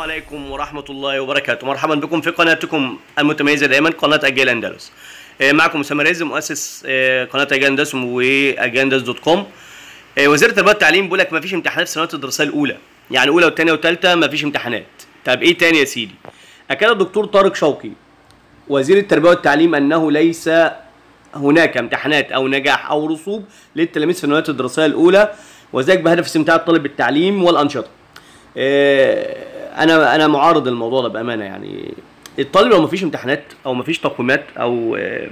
عليكم ورحمة الله وبركاته مرحبا بكم في قناتكم المتميزة دائما قناة أجيال أندلس آه، معكم أسامة رزق مؤسس آه، قناة أجيال أندلس وأجيال دوت كوم آه، وزير التربية والتعليم بيقول لك مفيش امتحانات في السنوات الدراسية الأولى يعني أولى والثانية والثالثة مفيش امتحانات طب إيه تاني يا سيدي؟ أكد الدكتور طارق شوقي وزير التربية والتعليم أنه ليس هناك امتحانات أو نجاح أو رسوب للتلاميذ في السنوات الدراسية الأولى وذلك بهدف استمتاع الطالب بالتعليم والأنشطة. آه، انا انا معارض الموضوع ده بامانه يعني الطالب لو مفيش امتحانات او مفيش تقويمات او آه،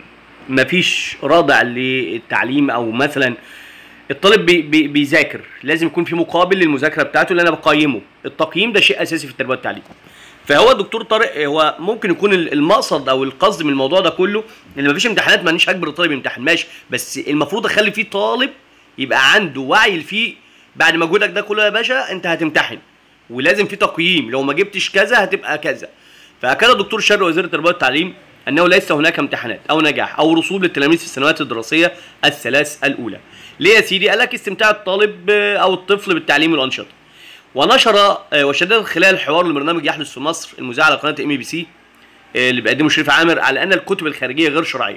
مفيش رادع للتعليم او مثلا الطالب بي بي بيذاكر لازم يكون في مقابل للمذاكره بتاعته اللي انا بقيمه التقييم ده شيء اساسي في التربيه والتعليم فهو الدكتور طارق هو ممكن يكون المقصد او القصد من الموضوع ده كله ان مفيش امتحانات مانيش هجبر الطالب يمتحن ماشي بس المفروض اخلي فيه طالب يبقى عنده وعي فيه بعد مجهودك ده كله يا باشا انت هتمتحن ولازم في تقييم لو ما جبتش كذا هتبقى كذا فاكد الدكتور شر وزير التربيه والتعليم انه ليس هناك امتحانات او نجاح او رسوب للتلاميذ في السنوات الدراسيه الثلاث الاولى ليه يا سيدي قال لك استمتاع الطالب آه، او الطفل بالتعليم والانشطه ونشر آه، وشدد خلال الحوار لبرنامج يحدث في مصر المذاع على قناه ام بي سي اللي بيقدمه شريف عامر على ان الكتب الخارجيه غير شرعيه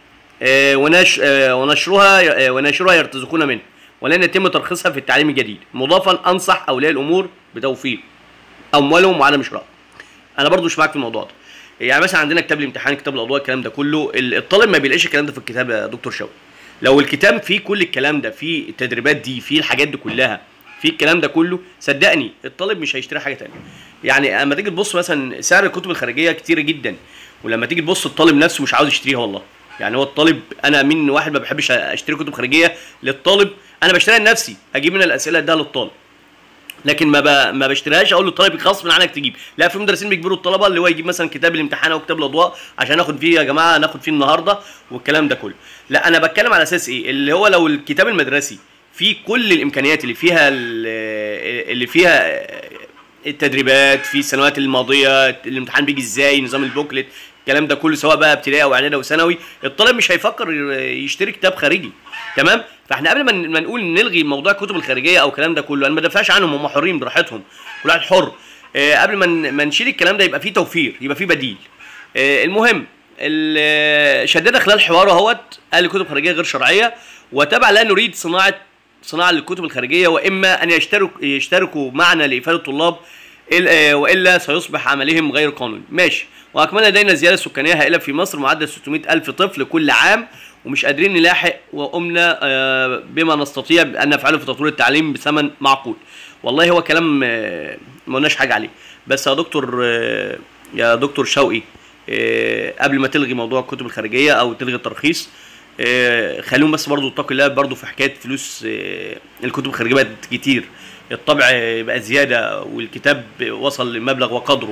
آه، ونش آه، ونشرها آه، وناشرها يرتزقون منه ولن يتم ترخيصها في التعليم الجديد مضافا انصح اولياء الامور بتوفير اموالهم وعدم شرائها انا برضو مش معاك في الموضوع ده يعني مثلا عندنا كتاب الامتحان كتاب الاضواء الكلام ده كله ال- الطالب ما بيلاقيش الكلام ده في الكتاب يا دكتور شوقي لو الكتاب فيه كل الكلام ده فيه التدريبات دي فيه الحاجات دي كلها فيه الكلام ده كله صدقني الطالب مش هيشتري حاجه تانية يعني اما تيجي تبص مثلا سعر الكتب الخارجيه كتيره جدا ولما تيجي تبص الطالب نفسه مش عاوز يشتريها والله يعني هو الطالب انا من واحد ما بحبش اشتري كتب خارجيه للطالب انا بشتريها لنفسي اجيب من الاسئله اديها للطالب لكن ما ب... ما بشتريهاش اقول للطالب غصب عنك تجيب لا في مدرسين بيجبروا الطلبه اللي هو يجيب مثلا كتاب الامتحان او كتاب الاضواء عشان ناخد فيه يا جماعه ناخد فيه النهارده والكلام ده كله لا انا بتكلم على اساس ايه اللي هو لو الكتاب المدرسي فيه كل الامكانيات اللي فيها ال- اللي فيها التدريبات في السنوات الماضيه الامتحان بيجي ازاي نظام البوكلت الكلام ده كله سواء بقى ابتدائي او اعدادي او ثانوي الطالب مش هيفكر يشتري كتاب خارجي تمام فاحنا قبل ما ن- ما نقول نلغي موضوع الكتب الخارجيه او الكلام ده كله انا ما بدافعش عنهم هم حرين براحتهم كل واحد حر آه، قبل ما ن- ما نشيل الكلام ده يبقى فيه توفير يبقى فيه بديل آه، المهم ال- شدد خلال حواره اهوت قال الكتب خارجيه غير شرعيه وتبع لا نريد صناعه صناعه للكتب الخارجيه واما ان يشترك يشتركوا معنا لافاده الطلاب إل- آه، والا سيصبح عملهم غير قانوني ماشي واكمل لدينا زياده سكانيه هائله في مصر معدل 600 الف طفل كل عام ومش قادرين نلاحق وقمنا آه، بما نستطيع ان نفعله في تطوير التعليم بثمن معقول والله هو كلام آه، ما قلناش حاجه عليه بس يا دكتور آه، يا دكتور شوقي آه، قبل ما تلغي موضوع الكتب الخارجيه او تلغي الترخيص آه، خليهم بس برضو اتقوا الله برضو في حكايه فلوس آه، الكتب الخارجيه بقت كتير الطبع آه، بقى زياده والكتاب وصل لمبلغ وقدره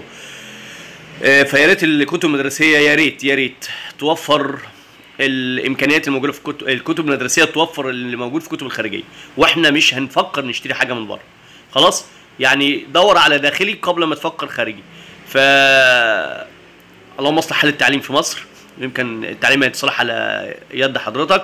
آه، فيا ريت الكتب المدرسيه يا ريت يا ريت توفر الامكانيات الموجوده في الكتب الكتب المدرسيه توفر اللي موجود في الكتب الخارجيه واحنا مش هنفكر نشتري حاجه من بره خلاص يعني دور على داخلي قبل ما تفكر خارجي ف اللهم اصلح حال التعليم في مصر يمكن التعليم يتصلح على يد حضرتك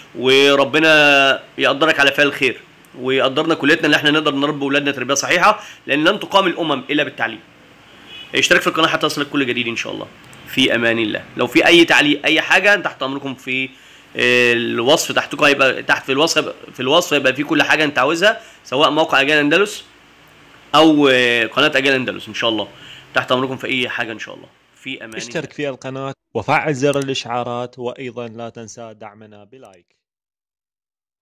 وربنا يقدرك على فعل الخير ويقدرنا كليتنا ان احنا نقدر نربي اولادنا تربيه صحيحه لان لن تقام الامم الا بالتعليم اشترك في القناه حتى يصلك كل جديد ان شاء الله في امان الله لو في اي تعليق اي حاجه تحت امركم في آه، الوصف تحتكم هيبقى تحت في الوصف في الوصف هيبقى في كل حاجه انت عاوزها سواء موقع اجيال اندلس او آه، قناه اجيال اندلس ان شاء الله تحت امركم في اي حاجه ان شاء الله في امان الله اشترك في القناة وفعل زر الإشعارات وأيضا لا تنسى دعمنا بلايك